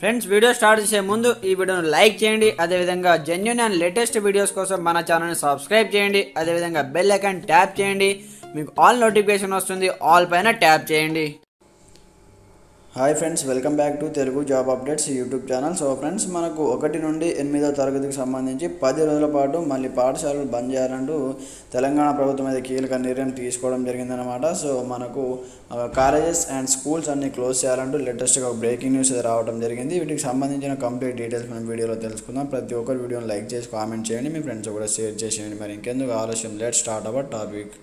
friends video start చేసే ముందు ఈ వీడియోను లైక్ చేయండి అదేవిధంగా జెన్యున్ అండ్ లేటెస్ట్ వీడియోస్ కోసం మన ఛానల్ని సబ్స్క్రైబ్ చేయండి అదేవిధంగా బెల్ ఐకాన్ ట్యాప్ చేయండి మీకు ఆల్ నోటిఫికేషన్ వస్తుంది ఆల్ పైన ట్యాప్ చేయండి hi friends welcome back to Telugu job updates YouTube channel so friends మనకు ఒకటి నుండి ఎనిమిదో తరగతికి సంబంధించి పది రోజుల పాటు మళ్ళీ పాఠశాలలు బంద్ చేయాలంటూ తెలంగాణ ప్రభుత్వం అయితే కీలక నిర్ణయం తీసుకోవడం జరిగిందనమాట సో మనకు కాలేజెస్ అండ్ స్కూల్స్ అన్ని క్లోజ్ చేయాలంటూ లేటెస్ట్గా ఒక బ్రేకింగ్ న్యూస్ అయితే రావడం జరిగింది వీటికి సంబంధించిన కంప్లీట్ డీటెయిల్స్ మనం వీడియోలో తెలుసుకుందాం ప్రతి ఒక్కరు వీడియోని లైక్ చేసి కామెంట్ చేయండి మీ ఫ్రెండ్స్ కూడా షేర్ చేసేయండి మరి ఇంకెందుకు ఆలస్యం let start our topic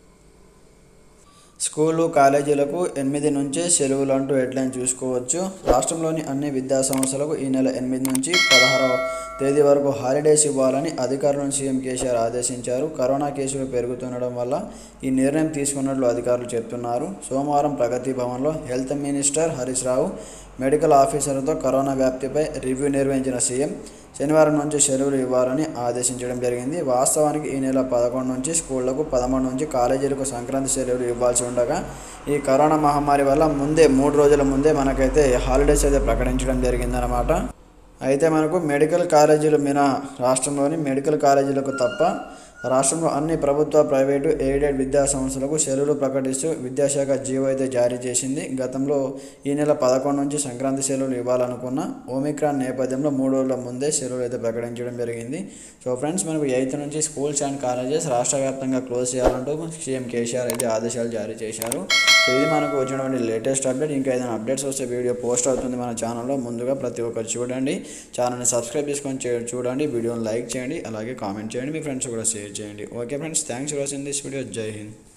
school కాలేజీలకు ఎనిమిది నుంచే సెలవులు అంటూ హెడ్లైన్ చూసుకోవచ్చు రాష్ట్రంలోని అన్ని విద్యా సంస్థలకు ఈ నెల ఎనిమిది నుంచి పదహారవ తేదీ వరకు హాలిడేస్ ఇవ్వాలని అధికారులను సీఎం కేసీఆర్ ఆదేశించారు కరోనా కేసులు పెరుగుతుండడం వల్ల ఈ నిర్ణయం తీసుకున్నట్లు అధికారులు చెప్తున్నారు సోమవారం ప్రగతి భవన్లో health minister Harish Rao medical ఆఫీసర్లతో కరోనా వ్యాప్తిపై రివ్యూ నిర్వహించిన సీఎం శనివారం నుంచి సెలవులు ఇవ్వాలని ఆదేశించడం జరిగింది వాస్తవానికి ఈ నెల పదకొండు నుంచి స్కూళ్లకు పదమూడు నుంచి కాలేజీలకు సంక్రాంతి సెలవులు ఇవ్వాల్సి ఉండగా ఈ కరోనా మహమ్మారి వల్ల ముందే మూడు రోజుల ముందే మనకైతే హాలిడేస్ అయితే ప్రకటించడం జరిగిందనమాట అయితే మనకు మెడికల్ కాలేజీలు మినహా రాష్ట్రంలోని మెడికల్ కాలేజీలకు తప్ప రాష్ట్రంలో అన్ని ప్రభుత్వ ప్రైవేటు ఎయిడెడ్ విద్యా సంస్థలకు సెలవులు ప్రకటిస్తూ విద్యాశాఖ జీవో అయితే జారీ చేసింది గతంలో ఈ నెల పదకొండు నుంచి సంక్రాంతి సెలవులు ఇవ్వాలనుకున్న ఓమిక్రాన్ నేపథ్యంలో మూడు రోజుల ముందే సెలవులు అయితే ప్రకటించడం జరిగింది సో ఫ్రెండ్స్ మనకు ఎయిత్ నుంచి స్కూల్స్ అండ్ కాలేజెస్ రాష్ట్ర వ్యాప్తంగా క్లోజ్ చేయాలంటూ సీఎం కేసీఆర్ అయితే ఆదేశాలు జారీ చేశారు సో ఇది మనకు వచ్చినటువంటి లేటెస్ట్ అప్డేట్ ఇంకా ఏదైనా అప్డేట్స్ వస్తే వీడియో పోస్ట్ అవుతుంది మన ఛానల్లో ముందుగా ప్రతి ఒక్కరు చూడండి ఛానల్ని సబ్స్క్రైబ్ చేసుకొని చే- చూడండి వీడియోని లైక్ చేయండి అలాగే కామెంట్ చేయండి మీ ఫ్రెండ్స్ కూడా షేర్ చేయండి okay friends thanks for watching this video జై హింద్